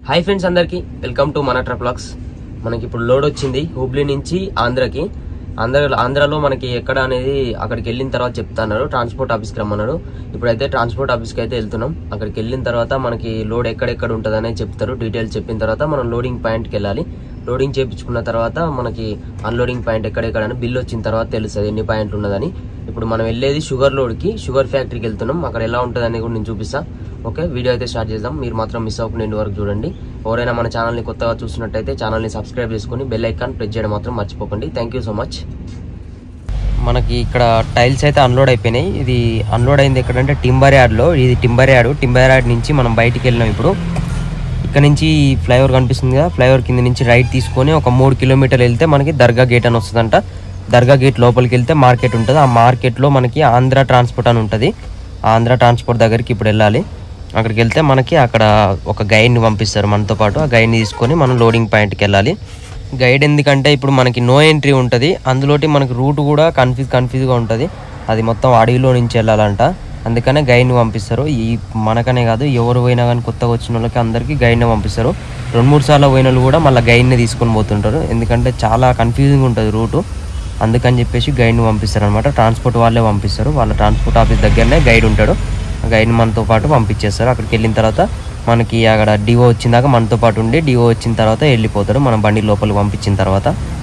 Hi friends అందరికి welcome to మన ట్రప్లాక్స్ మనకి ఇప్పుడు లోడ్ వచ్చింది హుబ్లీ నుంచి ఆంధ్రాకి ఆంధ్ర ఆంధ్రాలో మనకి ఎక్కడ అనేది అక్కడికి వెళ్ళిన తర్వాత చెప్తాన్నారు ట్రాన్స్పోర్ట్ ఆఫీస్కి రమ్మన్నారు ఇప్పుడైతే ట్రాన్స్పోర్ట్ ఆఫీస్కి అయితే వెళ్తున్నాం అక్కడికి వెళ్ళిన తర్వాత మనకి లోడ్ ఎక్కడెక్కడ ఉంటుంది అనేది చెప్తారు డీటెయిల్స్ చెప్పిన తర్వాత మనం లోడింగ్ పాయింట్కి వెళ్ళాలి లోడింగ్ చేయించుకున్న తర్వాత మనకి అన్లోడింగ్ పాయింట్ ఎక్కడెక్కడ అని బిల్ వచ్చిన తర్వాత తెలుస్తుంది ఎన్ని పాయింట్లు ఉన్నదని ఇప్పుడు మనం వెళ్ళేది షుగర్ లోడ్కి షుగర్ ఫ్యాక్టరీకి వెళ్తున్నాం అక్కడ ఎలా ఉంటుంది అనేది కూడా నేను చూపిస్తా ఓకే వీడియో అయితే స్టార్ట్ చేద్దాం మీరు మాత్రం మిస్ అవ్వకుండా ఎండ్ వరకు చూడండి ఎవరైనా మన ఛానల్ని కొత్తగా చూస్తున్నట్టయితే ఛానల్ని సబ్స్క్రైబ్ చేసుకొని బెల్ ఐకాన్ ప్రెస్ చేయడం మాత్రం మర్చిపోకండి థ్యాంక్ యూ సో మచ్ మనకి ఇక్కడ టైల్స్ అయితే అన్లోడ్ అయిపోయినాయి ఇది అన్లోడ్ అయింది ఎక్కడంటే టింబర్ యార్డ్లో ఇది టింబర్ యార్డ్ టింబర్ యార్డ్ నుంచి మనం బయటికి వెళ్ళినాం ఇప్పుడు ఇక్కడ నుంచి ఫ్లైఓవర్ కనిపిస్తుంది కదా ఫ్లైఓవర్ కింద నుంచి రైట్ తీసుకొని ఒక మూడు కిలోమీటర్లు వెళ్తే మనకి దర్గా గేట్ అని వస్తుందంట దర్గా గేట్ లోపలికి వెళ్తే మార్కెట్ ఉంటుంది ఆ మార్కెట్లో మనకి ఆంధ్ర ట్రాన్స్పోర్ట్ అని ఉంటుంది ఆ ఆంధ్ర ట్రాన్స్పోర్ట్ దగ్గరికి ఇప్పుడు వెళ్ళాలి అక్కడికి వెళ్తే మనకి అక్కడ ఒక గైడ్ని పంపిస్తారు మనతో పాటు ఆ గైడ్ని తీసుకొని మనం లోడింగ్ పాయింట్కి వెళ్ళాలి గైడ్ ఎందుకంటే ఇప్పుడు మనకి నో ఎంట్రీ ఉంటుంది అందులోటి మనకి రూట్ కూడా కన్ఫ్యూజ్ కన్ఫ్యూజ్గా ఉంటుంది అది మొత్తం అడవిలో నుంచి వెళ్ళాలంట అందుకనే గైడ్ని పంపిస్తారు ఈ మనకనే కాదు ఎవరు పోయినా కానీ కొత్తగా వచ్చిన వాళ్ళకి అందరికీ గైడ్ని పంపిస్తారు రెండు మూడు సార్లు పోయిన వాళ్ళు కూడా మళ్ళీ గైడ్ని తీసుకొని పోతుంటారు ఎందుకంటే చాలా కన్ఫ్యూజింగ్ ఉంటుంది రూటు అందుకని చెప్పేసి గైడ్ని పంపిస్తారు అనమాట ట్రాన్స్పోర్ట్ వాళ్ళే పంపిస్తారు వాళ్ళ ట్రాన్స్పోర్ట్ ఆఫీస్ దగ్గరనే గైడ్ ఉంటాడు ఆ గైడ్ మనతో పాటు పంపించేస్తారు అక్కడికి వెళ్ళిన తర్వాత మనకి అక్కడ డిఓ వచ్చిందాక మనతో పాటు ఉండి డిఓ వచ్చిన తర్వాత వెళ్ళిపోతాడు మన బండి లోపలికి పంపించిన తర్వాత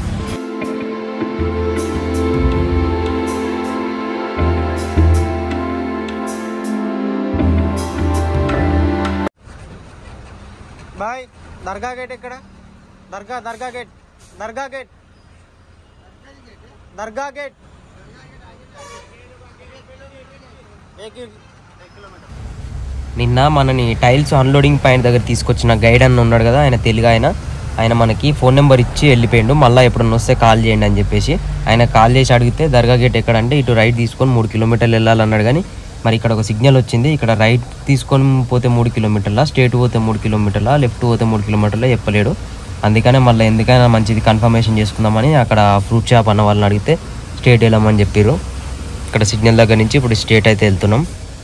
బాయ్ దర్గా గేట్ ఎక్కడ దర్గా దర్గా గేట్ దర్గా గేట్ దర్గా గేట్ ఏక్ కిలోమీటర్ నిన్న మనని టైల్స్ అన్లోడింగ్ పాయింట్ దగ్గర తీసుకొచ్చిన గైడ్ అన్న ఉన్నాడు కదా ఆయన తెలుగు ఆయన ఆయన మనకి ఫోన్ నెంబర్ ఇచ్చి వెళ్ళిపోయిండు మళ్ళీ ఎప్పుడన్నా వస్తే కాల్ చేయండి అని చెప్పేసి ఆయన కాల్ చేసి అడిగితే దర్గా గేట్ ఎక్కడంటే ఇటు రైట్ తీసుకొని మూడు కిలోమీటర్లు వెళ్ళాలన్నాడు కానీ మరి ఇక్కడ ఒక సిగ్నల్ వచ్చింది ఇక్కడ రైట్ తీసుకొని పోతే మూడు కిలోమీటర్ల స్ట్రేట్ పోతే మూడు కిలోమీటర్ల లెఫ్ట్ పోతే మూడు కిలోమీటర్ల చెప్పలేడు అందుకనే మళ్ళీ ఎందుకైనా మంచిది కన్ఫర్మేషన్ చేసుకుందామని అక్కడ ఫ్రూట్ షాప్ అన్న వాళ్ళని అడిగితే స్ట్రేట్ వెళ్ళమని చెప్పారు ఇక్కడ సిగ్నల్ దగ్గర నుంచి ఇప్పుడు స్ట్రేట్ అయితే వెళ్తున్నాం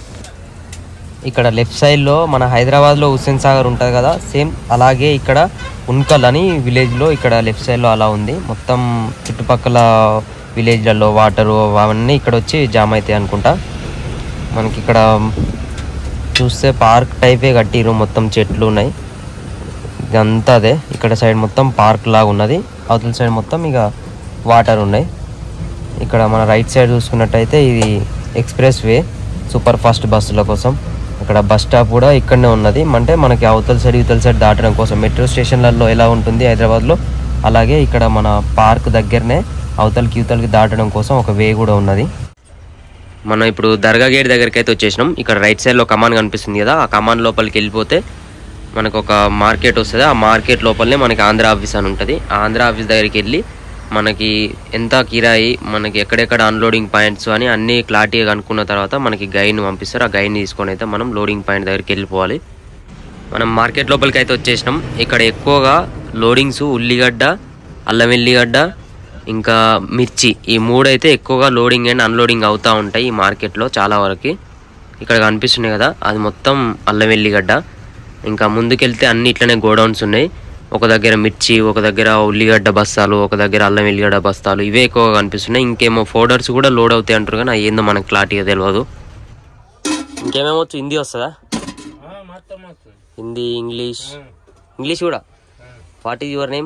ఇక్కడ లెఫ్ట్ సైడ్లో మన హైదరాబాద్లో హుస్సేన్ సాగర్ ఉంటుంది కదా సేమ్ అలాగే ఇక్కడ ఉన్కల్ అని విలేజ్లో ఇక్కడ లెఫ్ట్ సైడ్లో అలా ఉంది మొత్తం చుట్టుపక్కల విలేజ్లలో వాటరు అవన్నీ ఇక్కడ వచ్చి జామ్ అవుతాయి అనుకుంటా మనకి ఇక్కడ చూస్తే పార్క్ టైపే కట్టిరు మొత్తం చెట్లు ఉన్నాయి ఇదంతా అదే ఇక్కడ సైడ్ మొత్తం పార్క్ లాగా ఉన్నది అవతల సైడ్ మొత్తం ఇక వాటర్ ఉన్నాయి ఇక్కడ మన రైట్ సైడ్ చూసుకున్నట్టయితే ఇది ఎక్స్ప్రెస్ వే సూపర్ ఫాస్ట్ బస్సుల కోసం ఇక్కడ బస్ స్టాప్ కూడా ఇక్కడనే ఉన్నది అంటే మనకి అవతల సైడ్ ఇవతల సైడ్ దాటడం కోసం మెట్రో స్టేషన్లలో ఎలా ఉంటుంది హైదరాబాద్లో అలాగే ఇక్కడ మన పార్క్ దగ్గరనే అవతలకి ఇవతలకి దాటడం కోసం ఒక వే కూడా ఉన్నది మనం ఇప్పుడు దర్గా గేట్ దగ్గరికి అయితే వచ్చేసినాం ఇక్కడ రైట్ సైడ్లో కమాన్ కనిపిస్తుంది కదా ఆ కమాన్ లోపలికి వెళ్ళిపోతే మనకు ఒక మార్కెట్ వస్తుంది ఆ మార్కెట్ లోపలనే మనకి ఆంధ్ర ఆఫీస్ అని ఉంటుంది ఆ ఆంధ్ర ఆఫీస్ దగ్గరికి వెళ్ళి మనకి ఎంత కిరాయి మనకి ఎక్కడెక్కడ అన్లోడింగ్ పాయింట్స్ అని అన్ని క్లారిటీగా కనుక్కున్న తర్వాత మనకి గైడ్ని పంపిస్తారు ఆ గైడ్ని తీసుకొని అయితే మనం లోడింగ్ పాయింట్ దగ్గరికి వెళ్ళిపోవాలి మనం మార్కెట్ లోపలికి అయితే వచ్చేసినాం ఇక్కడ ఎక్కువగా లోడింగ్స్ ఉల్లిగడ్డ అల్లం వెల్లిగడ్డ ఇంకా మిర్చి ఈ మూడు అయితే ఎక్కువగా లోడింగ్ అండ్ అన్లోడింగ్ అవుతూ ఉంటాయి ఈ మార్కెట్లో చాలా వరకు ఇక్కడ కనిపిస్తున్నాయి కదా అది మొత్తం అల్లం వెల్లిగడ్డ ఇంకా ముందుకెళ్తే అన్ని ఇట్లనే గోడౌన్స్ ఉన్నాయి ఒక దగ్గర మిర్చి ఒక దగ్గర ఉల్లిగడ్డ బస్తాలు ఒక దగ్గర అల్లం వెల్లిగడ్డ బస్తాలు ఇవే ఎక్కువగా కనిపిస్తున్నాయి ఇంకేమో ఫోల్డర్స్ కూడా లోడ్ అవుతాయి అంటారు కానీ అవి ఏందో మనకు క్లారిటీగా తెలియదు ఇంకేమేమో హిందీ వస్తుందా మొత్తం వస్తుంది హిందీ ఇంగ్లీష్ ఇంగ్లీష్ కూడా what is your name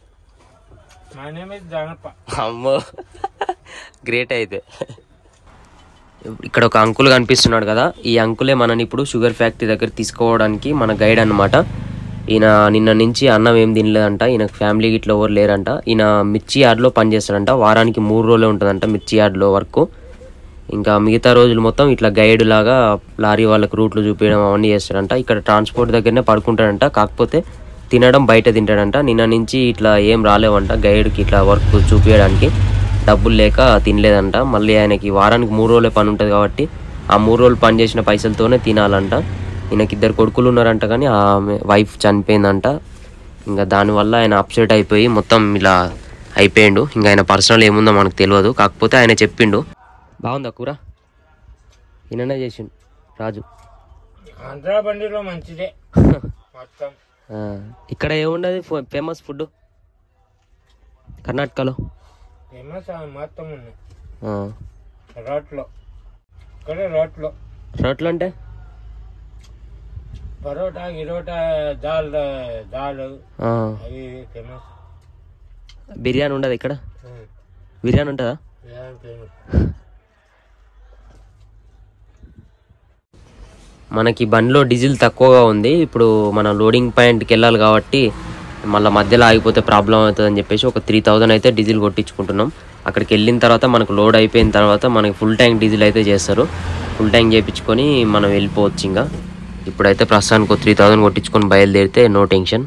my name is Jagappa అమ్మో గ్రేట్ అయితే ఇక్కడ ఒక అంకుల్ కనిపిస్తున్నాడు కదా ఈ అంకులే మనని ఇప్పుడు షుగర్ ఫ్యాక్టరీ దగ్గర తీసుకోవడానికి మన గైడ్ అన్నమాట ఈయన నిన్న నుంచి అన్నం ఏం తినలేదంట ఈయన ఫ్యామిలీ ఇట్లా ఎవరు లేరంట ఈయన మిర్చి యార్డ్లో పనిచేస్తాడంట వారానికి మూడు రోజులే ఉంటుందంట మిర్చి యార్డ్లో వర్క్ ఇంకా మిగతా రోజులు మొత్తం ఇట్లా గైడ్ లాగా లారీ వాళ్ళకి రూట్లు చూపించడం అవన్నీ చేస్తాడంట ఇక్కడ ట్రాన్స్పోర్ట్ దగ్గరనే పడుకుంటాడంట కాకపోతే తినడం బయట తింటాడంట నిన్న నుంచి ఇట్లా ఏం రాలేవంట గైడ్కి ఇట్లా వర్క్ చూపించడానికి డబ్బులు లేక తినలేదంట మళ్ళీ ఆయనకి వారానికి మూడు రోజులే పని ఉంటుంది కాబట్టి ఆ మూడు రోజులు పని చేసిన పైసలతోనే తినాలంట ఈయనకి ఇద్దరు కొడుకులు ఉన్నారంట కానీ ఆమె వైఫ్ చనిపోయిందంట ఇంకా దానివల్ల ఆయన అప్సెట్ అయిపోయి మొత్తం ఇలా అయిపోయిండు ఇంకా ఆయన పర్సనల్ ఏముందో మనకు తెలియదు కాకపోతే ఆయన చెప్పిండు బాగుందా కూర ఈయననే చేసిండు రాజు ఆంధ్ర బండిలో మంచిదే మొత్తం ఆ, ఇక్కడ ఏముండదు ఫేమస్ ఫుడ్ కర్ణాటకలో ఫేమస్ మొత్తం ఉన్నాయి ఆ. రోట్లో ఇక్కడ రోట్లో రోట్లు అంటే పరోటా గిరోటా దాల్ దాల్ ఆ. అవి ఫేమస్ బిర్యానీ ఉండదు ఇక్కడ బిర్యానీ ఉంటుందా ఫేమస్ మనకి బండిలో డీజిల్ తక్కువగా ఉంది ఇప్పుడు మన లోడింగ్ పాయింట్కి వెళ్ళాలి కాబట్టి మళ్ళీ మధ్యలో ఆగిపోతే ప్రాబ్లం అవుతుంది అని చెప్పేసి ఒక త్రీ థౌజండ్ అయితే డీజిల్ కొట్టించుకుంటున్నాం అక్కడికి వెళ్ళిన తర్వాత మనకు లోడ్ అయిపోయిన తర్వాత మనకి ఫుల్ ట్యాంక్ డీజిల్ అయితే చేస్తారు ఫుల్ ట్యాంక్ చేయించుకొని మనం వెళ్ళిపోవచ్చు ఇంకా ఇప్పుడైతే ప్రస్తుతానికి త్రీ థౌజండ్ కొట్టించుకొని బయలుదేరితే నో టెన్షన్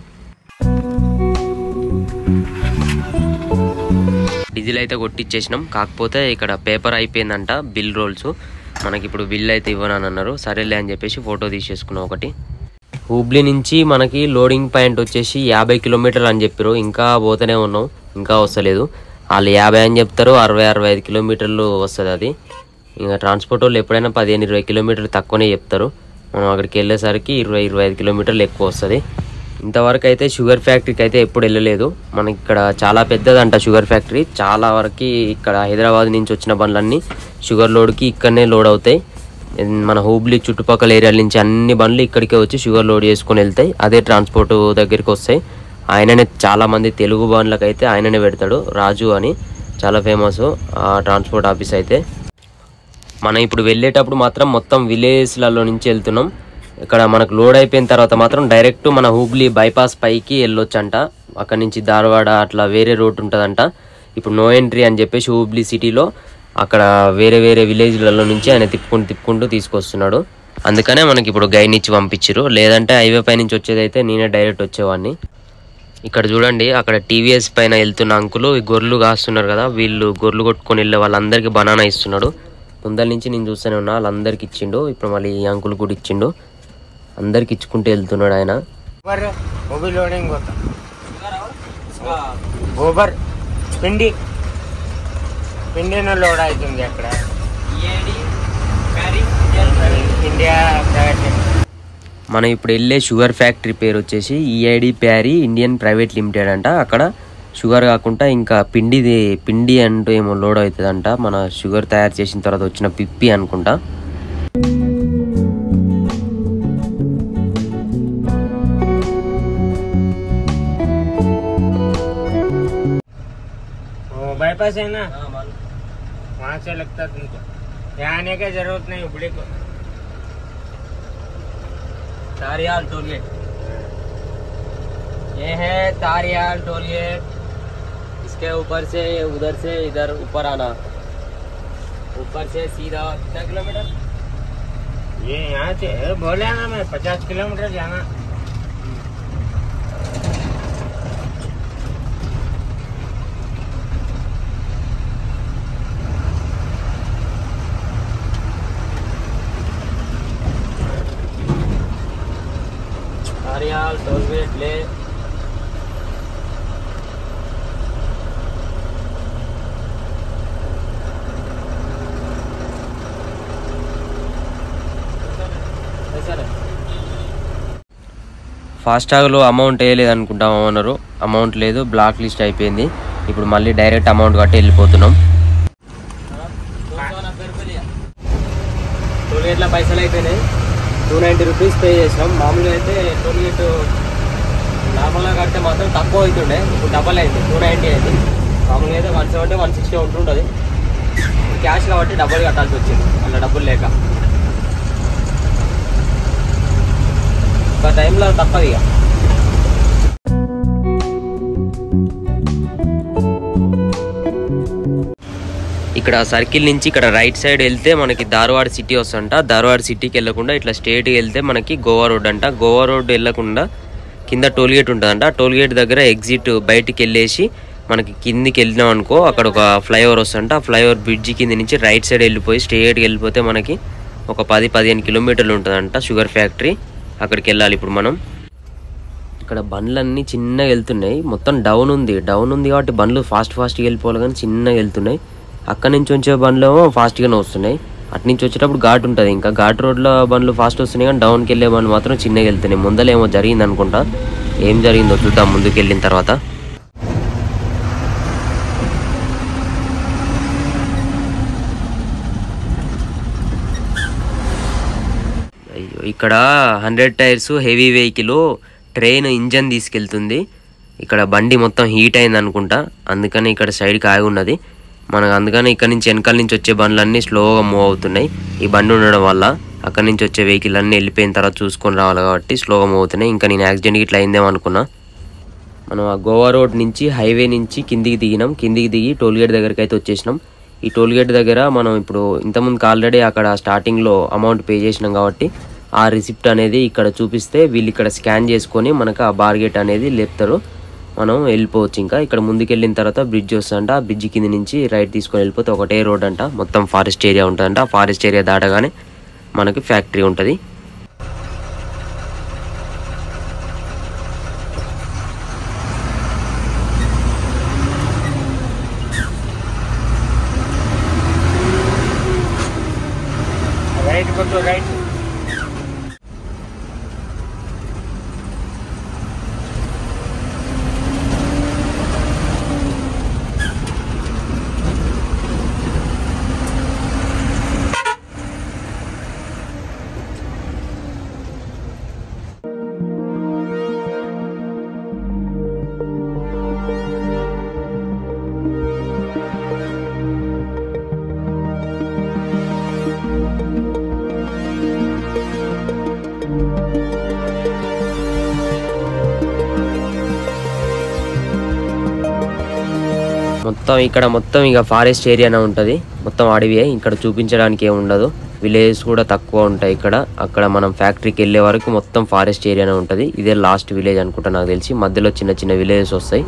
డీజిల్ అయితే కొట్టించేసినాం కాకపోతే ఇక్కడ పేపర్ అయిపోయిందంట బిల్ రోల్స్ మనకి ఇప్పుడు బిల్ అయితే ఇవ్వనని అన్నారు సరేలే అని చెప్పేసి ఫోటో తీసేసుకున్నాం ఒకటి హూబ్లీ నుంచి మనకి లోడింగ్ పాయింట్ వచ్చేసి యాభై కిలోమీటర్లు అని చెప్పారు ఇంకా పోతూనే ఉన్నాం ఇంకా వస్తలేదు వాళ్ళు యాభై అని చెప్తారు అరవై అరవై ఐదు కిలోమీటర్లు వస్తుంది అది ఇంకా ట్రాన్స్పోర్ట్ వాళ్ళు ఎప్పుడైనా పదిహేను ఇరవై కిలోమీటర్లు తక్కువనే చెప్తారు మనం అక్కడికి వెళ్ళేసరికి ఇరవై ఇరవై ఐదు కిలోమీటర్లు ఎక్కువ వస్తుంది ఇంతవరకు అయితే షుగర్ ఫ్యాక్టరీకి అయితే ఎప్పుడు వెళ్ళలేదు మనకి ఇక్కడ చాలా పెద్దదంట షుగర్ ఫ్యాక్టరీ చాలా వరకు ఇక్కడ హైదరాబాద్ నుంచి వచ్చిన బండ్లన్నీ షుగర్ లోడ్కి ఇక్కడనే లోడ్ అవుతాయి ఎన్- మన హూబ్లీ చుట్టుపక్కల ఏరియాల నుంచి అన్ని బండ్లు ఇక్కడికే వచ్చి షుగర్ లోడ్ చేసుకొని వెళ్తాయి అదే ట్రాన్స్పోర్ట్ దగ్గరికి వస్తాయి ఆయననే చాలా మంది తెలుగు బండ్లకు అయితే ఆయననే పెడతాడు రాజు అని చాలా ఫేమస్ ఆ ట్రాన్స్పోర్ట్ ఆఫీస్ అయితే మనం ఇప్పుడు వెళ్ళేటప్పుడు మాత్రం మొత్తం విలేజ్లలో నుంచి వెళ్తున్నాం ఇక్కడ మనకు లోడ్ అయిపోయిన తర్వాత మాత్రం డైరెక్ట్ మన హూబ్లీ బైపాస్ పైకి వెళ్ళొచ్చంట అక్కడ నుంచి ధారవాడ అట్లా వేరే రోడ్ ఉంటుందంట ఇప్పుడు నో ఎంట్రీ అని చెప్పేసి హూబ్లీ సిటీలో అక్కడ వేరే వేరే విలేజ్లలో నుంచి ఆయన తిప్పుకుంటూ తిప్పుకుంటూ తీసుకొస్తున్నాడు అందుకనే మనకి ఇప్పుడు గైడ్ ఇచ్చి పంపించారు లేదంటే హైవే పై నుంచి వచ్చేదైతే నేనే డైరెక్ట్ వచ్చేవాడిని ఇక్కడ చూడండి అక్కడ టీవీఎస్ పైన వెళ్తున్న అంకులు ఈ గొర్రెలు కాస్తున్నారు కదా వీళ్ళు గొర్రెలు కొట్టుకొని వెళ్ళే వాళ్ళందరికీ బనానా ఇస్తున్నాడు ముందర నుంచి నేను చూస్తూనే ఉన్నా వాళ్ళందరికి ఇచ్చిండు ఇప్పుడు మళ్ళీ ఈ అంకుల్ కూడా ఇచ్చిండు అందరికి ఇచ్చుకుంటూ వెళ్తున్నాడు ఆయన गोबर वो भी लोडिंग होता गोबर పిండి పిండిన లోడ్ అవుతుంది అక్కడ ఇండియా ప్రైవేట్ మనం ఇప్పుడు వెళ్ళే షుగర్ ఫ్యాక్టరీ పేరు వచ్చేసి EID Parry Indian private limited అంట అక్కడ షుగర్ కాకుండా ఇంకా పిండిది పిండి అంటూ ఏమో లోడ్ అవుతుందంట మన షుగర్ తయారు చేసిన తర్వాత వచ్చిన పిప్పి అనుకుంటా वो बाईपास है ना वहाँ से लगता तुमको यहाँ आने की जरूरत नहीं हुबली को तारियाल टोल गेट ये है तारियाल टोल गेट इसके ऊपर से उधर से इधर ऊपर आना ऊपर से सीधा कितना किलोमीटर ये यहाँ से है, बोला ना मैं पचास किलोमीटर जाना तारियाल टोल गेट ले ఫాస్టాగ్లో అమౌంట్ వేయలేదు అనుకుంటాం అన్నారు అమౌంట్ లేదు బ్లాక్ లిస్ట్ అయిపోయింది ఇప్పుడు మళ్ళీ డైరెక్ట్ అమౌంట్ కట్టి వెళ్ళిపోతున్నాం టోల్ గేట్ల పైసలు అయిపోయినాయి టూ నైంటీ రూపీస్ పే చేసినాం మామూలుగా అయితే టోల్ గేట్ నార్మల్గా కడితే మాత్రం తక్కువ అవుతుండే ఇప్పుడు డబల్ అయింది టూ నైంటీ అయింది మామూలుగా అయితే వన్ సెవెంటీ వన్ సిక్స్టీ ఉంటుంటుంది క్యాష్ కాబట్టి డబ్బులు కట్టాల్సి వచ్చింది అలా డబ్బులు లేక ఒక టైంలో తప్పదు ఇక ఇక్కడ సర్కిల్ నుంచి ఇక్కడ రైట్ సైడ్ వెళ్తే మనకి ధారవాడ సిటీ వస్తుంట ధారవాడ సిటీకి వెళ్ళకుండా ఇట్లా స్ట్రేట్కి వెళ్తే మనకి గోవా రోడ్ అంట గోవా రోడ్ వెళ్ళకుండా కింద టోల్ గేట్ ఉంటుందంట టోల్ గేట్ దగ్గర ఎగ్జిట్ బయటికి వెళ్ళేసి మనకి కిందికి వెళ్ళినాం అనుకో అక్కడ ఒక ఫ్లైఓవర్ వస్తుంట ఆ ఫ్లైఓవర్ బ్రిడ్జి కింద నుంచి రైట్ సైడ్ వెళ్ళిపోయి స్ట్రేట్కి వెళ్ళిపోతే మనకి ఒక పది పదిహేను కిలోమీటర్లు ఉంటుందంట షుగర్ ఫ్యాక్టరీ అక్కడికి వెళ్ళాలి ఇప్పుడు మనం ఇక్కడ బండ్లన్నీ చిన్నగా వెళ్తున్నాయి మొత్తం డౌన్ ఉంది డౌన్ ఉంది కాబట్టి బండ్లు ఫాస్ట్ ఫాస్ట్గా వెళ్ళిపోవాలి కానీ చిన్నగా వెళ్తున్నాయి అక్కడి నుంచి వచ్చే బండ్లు ఏమో ఫాస్ట్గానే వస్తున్నాయి అటు నుంచి వచ్చేటప్పుడు ఘాట్ ఉంటుంది ఇంకా ఘాట్ రోడ్లో బండ్లు ఫాస్ట్ వస్తున్నాయి కానీ డౌన్కి వెళ్ళే బండ్లు మాత్రం చిన్నగా వెళ్తున్నాయి ముందలేమో జరిగింది అనుకుంటా ఏం జరిగిందో చూద్దాం ముందుకు వెళ్ళిన తర్వాత అయ్యో ఇక్కడ hundred tyres heavy vehicle train engine తీసుకెళ్తుంది ఇక్కడ బండి మొత్తం హీట్ అయింది అనుకుంటా అందుకని ఇక్కడ సైడ్కి ఆగి ఉన్నది మనకు అందుకని ఇక్కడ నుంచి వెనకాల నుంచి వచ్చే బండ్లన్నీ స్లోగా మూవ్ అవుతున్నాయి ఈ బండి ఉండడం వల్ల అక్కడ నుంచి వచ్చే వెహికల్ అన్నీ వెళ్ళిపోయిన తర్వాత చూసుకొని రావాలి కాబట్టి స్లోగా మూవ్ అవుతున్నాయి ఇంకా నేను యాక్సిడెంట్ ఇట్లా అయిందేమో అనుకున్నా మనం ఆ గోవా రోడ్ నుంచి హైవే నుంచి కిందికి దిగినాం కిందికి దిగి టోల్గేట్ దగ్గరికి అయితే వచ్చేసినాం ఈ టోల్గేట్ దగ్గర మనం ఇప్పుడు ఇంతకుముందుకు ఆల్రెడీ అక్కడ స్టార్టింగ్లో అమౌంట్ పే చేసినాం కాబట్టి ఆ రిసిప్ట్ అనేది ఇక్కడ చూపిస్తే వీళ్ళు ఇక్కడ స్కాన్ చేసుకొని మనకు ఆ బార్గేట్ అనేది లేపుతారు మనం వెళ్ళిపోవచ్చు ఇంకా ఇక్కడ ముందుకు వెళ్ళిన తర్వాత బ్రిడ్జ్ వస్తుందంట ఆ బ్రిడ్జ్ కింద నుంచి రైట్ తీసుకొని వెళ్ళిపోతే ఒకటే రోడ్ అంట మొత్తం ఫారెస్ట్ ఏరియా ఉంటుందంట ఆ ఫారెస్ట్ ఏరియా దాటగానే మనకి ఫ్యాక్టరీ ఉంటుంది రైట్ కొంచెం రైట్ మొత్తం ఇక్కడ మొత్తం ఇక ఫారెస్ట్ ఏరియానే ఉంటుంది మొత్తం అడవియే ఇక్కడ చూపించడానికి ఏమి ఉండదు విలేజెస్ కూడా తక్కువ ఉంటాయి ఇక్కడ అక్కడ మనం ఫ్యాక్టరీకి వెళ్ళే వరకు మొత్తం ఫారెస్ట్ ఏరియానే ఉంటుంది ఇదే లాస్ట్ విలేజ్ అనుకుంటా నాకు తెలిసి మధ్యలో చిన్న చిన్న విలేజెస్ వస్తాయి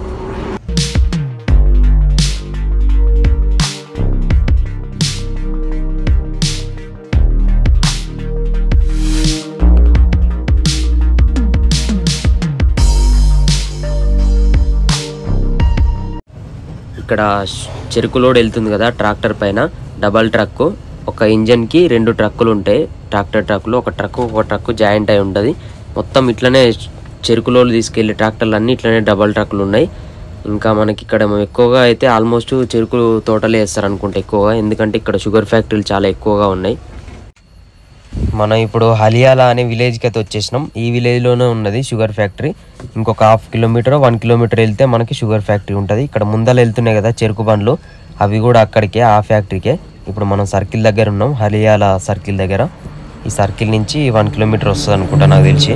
ఇక్కడ ష్- చెరుకు లోడ్ వెళ్తుంది కదా ట్రాక్టర్ పైన డబల్ ట్రక్ ఒక ఇంజన్కి రెండు ట్రక్కులు ఉంటాయి ట్రాక్టర్ ట్రక్కులు ఒక ట్రక్ ఒక ట్రక్ జాయింట్ అయి ఉంటుంది మొత్తం ఇట్లనే చెరుకు లోడ్లు తీసుకెళ్లే ట్రాక్టర్లు అన్నీ ఇట్లనే డబల్ ట్రక్కులు ఉన్నాయి ఇంకా మనకి ఇక్కడ ఎక్కువగా అయితే ఆల్మోస్ట్ చెరుకు తోటలే వేస్తారు అనుకుంటా ఎక్కువగా ఎందుకంటే ఇక్కడ షుగర్ ఫ్యాక్టరీలు చాలా ఎక్కువగా ఉన్నాయి మనం ఇప్పుడు హలియాలా అనే విలేజ్కి అయితే వచ్చేసినాం ఈ విలేజ్లోనే ఉన్నది షుగర్ ఫ్యాక్టరీ ఇంకొక హాఫ్ కిలోమీటర్ వన్ కిలోమీటర్ వెళ్తే మనకి షుగర్ ఫ్యాక్టరీ ఉంటుంది ఇక్కడ ముందర వెళ్తున్నాయి కదా చెరుకు బండ్లు అవి కూడా అక్కడికే ఆ ఫ్యాక్టరీకే ఇప్పుడు మనం సర్కిల్ దగ్గర ఉన్నాం హలియాలా సర్కిల్ దగ్గర ఈ సర్కిల్ నుంచి వన్ కిలోమీటర్ వస్తుంది అనుకుంటా నాకు తెలిసి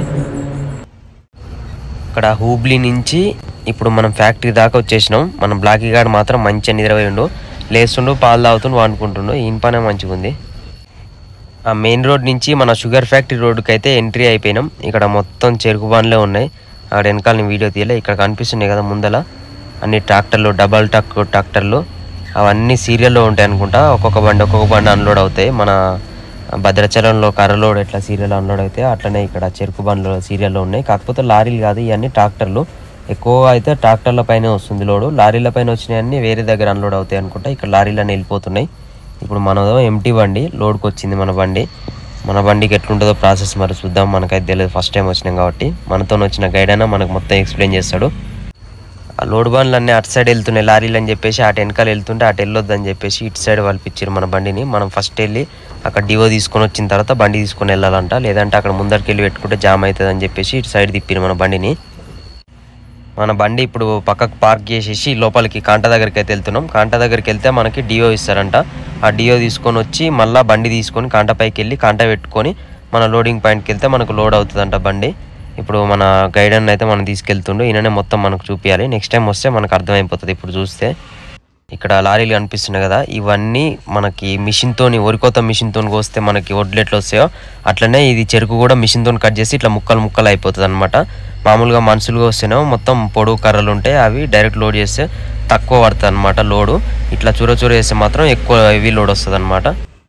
ఇక్కడ హూబ్లీ నుంచి ఇప్పుడు మనం ఫ్యాక్టరీ దాకా వచ్చేసినాం మన బ్లాకీ గార్డ్ మాత్రం మంచిగా నిద్రపోయిండు లేస్తుండు పాలు తాగుతుండు అనుకుంటుండు ఈయన పనే మంచిగా ఉంది ఆ మెయిన్ రోడ్ నుంచి మన షుగర్ ఫ్యాక్టరీ రోడ్డుకి అయితే ఎంట్రీ అయిపోయినాం ఇక్కడ మొత్తం చెరుకు బండ్లే ఉన్నాయి అక్కడ వెనకాల నేను వీడియో తీయలే ఇక్కడ కనిపిస్తున్నాయి కదా ముందల అన్ని ట్రాక్టర్లు డబల్ ట్రక్ ట్రాక్టర్లు అవన్నీ సీరియల్లో ఉంటాయి అనుకుంటా ఒక్కొక్క బండి ఒక్కొక్క బండి అన్లోడ్ అవుతాయి మన భద్రాచలంలో కర్రలోడ్ ఎట్లా సీరియల్ అన్లోడ్ అయితే అట్లనే ఇక్కడ చెరుకు బండ్లు సీరియల్లో ఉన్నాయి కాకపోతే లారీలు కాదు ఇవన్నీ ట్రాక్టర్లు ఎక్కువ అయితే ట్రాక్టర్ల పైన వస్తుంది లోడు లారీల పైన వచ్చినాయన్నీ వేరే దగ్గర అన్లోడ్ అవుతాయి అనుకుంటా ఇక్కడ లారీలన్నీ వెళ్ళిపోతున్నాయి ఇప్పుడు మనదో ఎంటీ బండి లోడ్కి వచ్చింది మన బండి మన బండికి ఎట్లుంటుందో ప్రాసెస్ మరి చూద్దాం మనకైతే తెలియదు ఫస్ట్ టైం వచ్చినాం కాబట్టి మనతో వచ్చిన గైడ్ అయినా మనకు మొత్తం ఎక్స్ప్లెయిన్ చేస్తాడు ఆ లోడ్ బండ్లు అన్నీ అటు సైడ్ వెళ్తున్నాయి లారీలు అని చెప్పేసి అటు వెనకాల వెళ్తుంటే అటు వెళ్ళొద్దు అని చెప్పేసి ఇటు సైడ్ వాళ్ళిపించారు మన బండిని మనం ఫస్ట్ వెళ్ళి అక్కడ డివో తీసుకొని వచ్చిన తర్వాత బండి తీసుకొని వెళ్ళాలంట లేదంటే అక్కడ ముందరికి వెళ్ళి పెట్టుకుంటే జామ్ అవుతుంది అని చెప్పేసి ఇటు సైడ్ తిప్పారు మన బండిని మన బండి ఇప్పుడు పక్కకు పార్క్ చేసేసి లోపలికి కాంట దగ్గరికి అయితే వెళ్తున్నాం కాంట దగ్గరికి వెళ్తే మనకి డియో ఇస్తారంట ఆ డియో తీసుకొని వచ్చి మళ్ళీ బండి తీసుకొని కాంట పైకి వెళ్ళి కాంట పెట్టుకొని మన లోడింగ్ పాయింట్కి వెళ్తే మనకు లోడ్ అవుతుందంట బండి ఇప్పుడు మన గైడన్ అయితే మనం తీసుకెళ్తుండు ఈయననే మొత్తం మనకు చూపించాలి నెక్స్ట్ టైం వస్తే మనకు అర్థమైపోతుంది ఇప్పుడు చూస్తే ఇక్కడ లారీలు కనిపిస్తున్నాయి కదా ఇవన్నీ మనకి మిషన్తోని వరికోత మిషన్తో కోస్తే మనకి వడ్లు ఎట్లా వస్తాయో అట్లనే ఇది చెరుకు కూడా మిషన్తో కట్ చేసి ఇట్లా ముక్కలు ముక్కలు అయిపోతుంది అనమాట మామూలుగా మనుషులుగా వస్తేనేమో మొత్తం పొడుగు కర్రలు ఉంటాయి అవి డైరెక్ట్ లోడ్ చేస్తే తక్కువ పడుతుంది అనమాట లోడు ఇట్లా చూర చూర చేస్తే మాత్రం ఎక్కువ హెవీ లోడ్ వస్తుంది అనమాట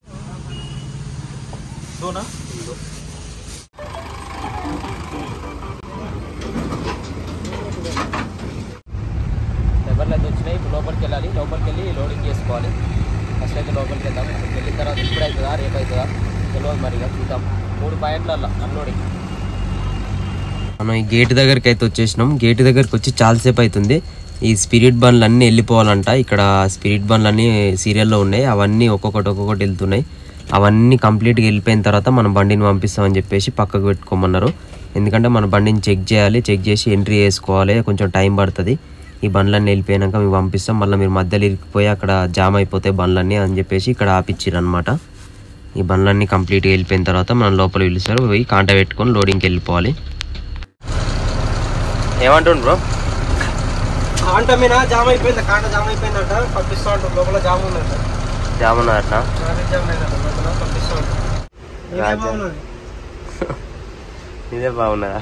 ఎవరిలో వచ్చినాయి ఇప్పుడు లోపలికి వెళ్ళాలి లోపలికి వెళ్ళి లోడింగ్ చేసుకోవాలి ఫస్ట్ అయితే లోపలికి వెళ్దాం ఇక్కడికి వెళ్ళిన తర్వాత ఇప్పుడు అవుతుందా రేపు అవుతుందా తెలియదు మరి ఇక చూద్దాం మూడు పాయింట్ల అన్లోడింగ్ మనం ఈ గేట్ దగ్గరికి అయితే వచ్చేసినాం గేట్ దగ్గరికి వచ్చి చాలాసేపు అవుతుంది ఈ స్పిరిట్ బండ్లు అన్నీ వెళ్ళిపోవాలంట ఇక్కడ స్పిరిట్ బండ్లు అన్నీ సీరియల్లో ఉన్నాయి అవన్నీ ఒక్కొక్కటి ఒక్కొక్కటి వెళ్తున్నాయి అవన్నీ కంప్లీట్గా వెళ్ళిపోయిన తర్వాత మనం బండిని పంపిస్తామని చెప్పేసి పక్కకు పెట్టుకోమన్నారు ఎందుకంటే మన బండిని చెక్ చేయాలి చెక్ చేసి ఎంట్రీ చేసుకోవాలి కొంచెం టైం పడుతుంది ఈ బండ్లన్నీ వెళ్ళిపోయాక మేము పంపిస్తాం మళ్ళీ మీరు మధ్యలో ఇరికిపోయి అక్కడ జామ్ అయిపోతాయి బండ్లన్నీ అని చెప్పేసి ఇక్కడ ఆపిచ్చిర్రు అనమాట ఈ బండ్లన్నీ కంప్లీట్గా వెళ్ళిపోయిన తర్వాత మనం లోపల పిలుస్తారు పోయి కాంట పెట్టుకొని లోడింగ్కి వెళ్ళిపోవాలి ఏమంటుండు బ్రో కాంట మీద జామ్ అయిపోయింది కాంట జామ్ అయిపోయిందంట పంపిస్తా ఉంటారు లోపల జామ్ ఉందంట జామ్ ఉన్నారట ట్రాఫిక్ జామ్ అయిందంట లోపల పంపిస్తా ఉంటారు ఇదే రాజా. బాగున్నది. ఇదే బాగున్నదా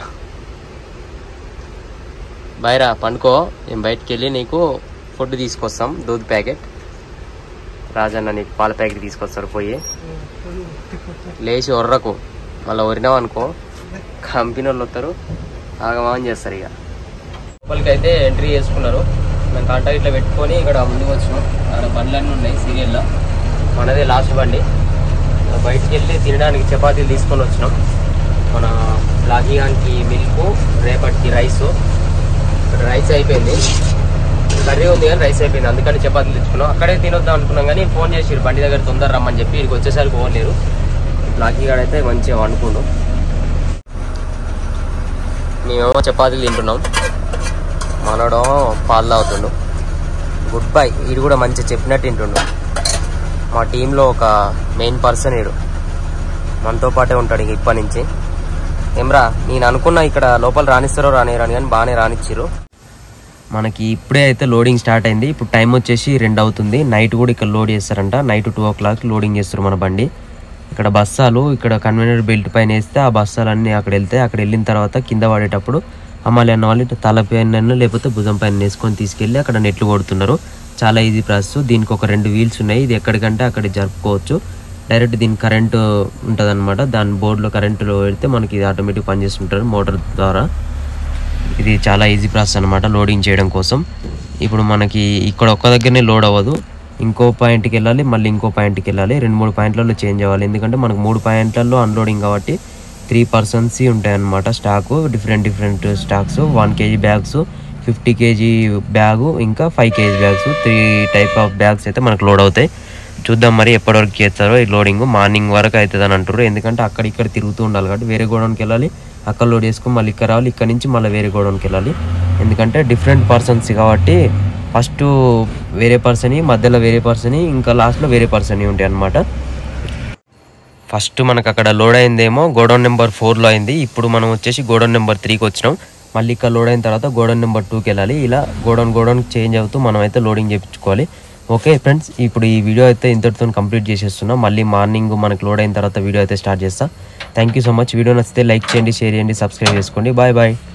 బయరా పండుకో నేను బయటికి వెళ్ళి నీకు ఫుడ్ తీసుకొస్తాం దూద్ ప్యాకెట్ రాజన్న నీకు పాల ప్యాకెట్ తీసుకొస్తాడు పోయి లేచి ఒర్రకు మళ్ళీ ఒరినావు అనుకో కంపెనీ వాళ్ళు వస్తారు ఆగమాగం చేస్తారు ఇక లోపలికి అయితే ఎంట్రీ చేసుకున్నారు మేము కాంటాక్ట్ ఇట్లా పెట్టుకొని ఇక్కడ ముందుకు వచ్చినాం అక్కడ బండ్లన్నీ ఉన్నాయి సీరియల్లో మనదే లాస్ట్ బండి బయటికి వెళ్ళి తినడానికి చపాతీలు తీసుకొని వచ్చినాం మన లాగియానికి మిల్క్ రేపటికి రైస్ ఇక్కడ రైస్ అయిపోయింది కర్రీ ఉంది కానీ రైస్ అయిపోయింది అందుకని చపాతీలు తెచ్చుకున్నాం అక్కడే తినొద్దాం అనుకున్నాం కానీ ఫోన్ చేసి బండి దగ్గర తొందర రమ్మని చెప్పి ఇక్కడికి వచ్చేసరికి పోలేరు లాకీ గాడు అయితే మంచిగా వండుకుండు మేమేమో చపాతీలు తింటున్నాం మనడో పాలు తాగుతుండు గుడ్ బై వీడు కూడా మంచిగా చెప్పినట్టు తింటుండు మా టీంలో ఒక మెయిన్ పర్సన్ వీడు మనతో పాటే ఉంటాడు ఇంక ఇప్పటి నుంచి ఏమ్రా నేను అనుకున్నా ఇక్కడ లోపల రానిస్తారో రానిరాని కానీ బాగానే రానిచ్చిర్రు మనకి ఇప్పుడే అయితే లోడింగ్ స్టార్ట్ అయింది ఇప్పుడు టైం వచ్చేసి రెండు అవుతుంది నైట్ కూడా ఇక్కడ లోడ్ చేస్తారంట night two o'clock loading చేస్తారు మన బండి ఇక్కడ బస్సాలు ఇక్కడ కన్వీనర్ బెల్ట్ పైన వేస్తే ఆ బస్సాలన్నీ అక్కడ వెళ్తాయి అక్కడ వెళ్ళిన తర్వాత కింద పడేటప్పుడు అమ్మాలి అన్న వాళ్ళు ఇట్లా తల పైన లేకపోతే భుజం పైన వేసుకొని తీసుకెళ్ళి అక్కడ నెట్లు కొడుతున్నారు చాలా ఈజీ ప్రాసెస్ దీనికి ఒక రెండు వీల్స్ ఉన్నాయి ఇది ఎక్కడికంటే అక్కడ జరుపుకోవచ్చు డైరెక్ట్ దీని కరెంట్ ఉంటుంది అనమాట దాని బోర్డులో కరెంటులో పెడితే మనకి ఇది ఆటోమేటిక్ పనిచేస్తుంటారు మోటార్ ద్వారా ఇది చాలా ఈజీ ప్రాసెస్ అనమాట లోడింగ్ చేయడం కోసం ఇప్పుడు మనకి ఇక్కడ ఒక్క దగ్గరనే లోడ్ అవ్వదు ఇంకో పాయింట్కి వెళ్ళాలి మళ్ళీ ఇంకో పాయింట్కి వెళ్ళాలి రెండు మూడు పాయింట్లలో చేంజ్ అవ్వాలి ఎందుకంటే మనకు మూడు పాయింట్లలో అన్లోడింగ్ కాబట్టి త్రీ పర్సన్స్ ఉంటాయి అన్నమాట stock different different stocks one kg bags fifty kg bag ఇంకా five kg bags three type of bags అయితే మనకు లోడ్ అవుతాయి చూద్దాం మరి ఎప్పటి వరకు చేస్తారో ఈ లోడింగ్ మార్నింగ్ వరకు అవుతుంది అని అంటారు ఎందుకంటే అక్కడ ఇక్కడ తిరుగుతూ ఉండాలి కాబట్టి వేరే గోడౌన్కి వెళ్ళాలి అక్కడ లోడ్ చేసుకొని మళ్ళీ ఇక్కడ రావాలి ఇక్కడ నుంచి మళ్ళీ వేరే గోడౌన్కి వెళ్ళాలి ఎందుకంటే డిఫరెంట్ పర్సన్స్ కాబట్టి ఫస్ట్ వేరే పర్సన్ మధ్యలో వేరే పర్సన్ ఇంకా లాస్ట్లో వేరే పర్సన్ ఉంటాయి అన్నమాట ఫస్ట్ మనకు అక్కడ లోడ్ అయిందేమో గోడౌన్ నెంబర్ ఫోర్లో అయింది ఇప్పుడు మనం వచ్చేసి గోడౌన్ నెంబర్ త్రీకి వచ్చినాం మళ్ళీ ఇక్కడ లోడ్ అయిన తర్వాత గోడౌన్ నెంబర్ టూకి వెళ్ళాలి ఇలా గోడౌన్ గోడౌన్ చేంజ్ అవుతూ మనం అయితే లోడింగ్ చేయించుకోవాలి ఓకే ఫ్రెండ్స్ ఇప్పుడు ఈ వీడియో అయితే ఇంతటితో కంప్లీట్ చేసేస్తున్నాం మళ్ళీ మార్నింగ్ మనకు లోడ్ అయిన తర్వాత వీడియో అయితే స్టార్ట్ చేస్తా thank you so much video నచ్చితే లైక్ చేయండి షేర్ చేయండి సబ్స్క్రైబ్ చేసుకోండి బాయ్ బాయ్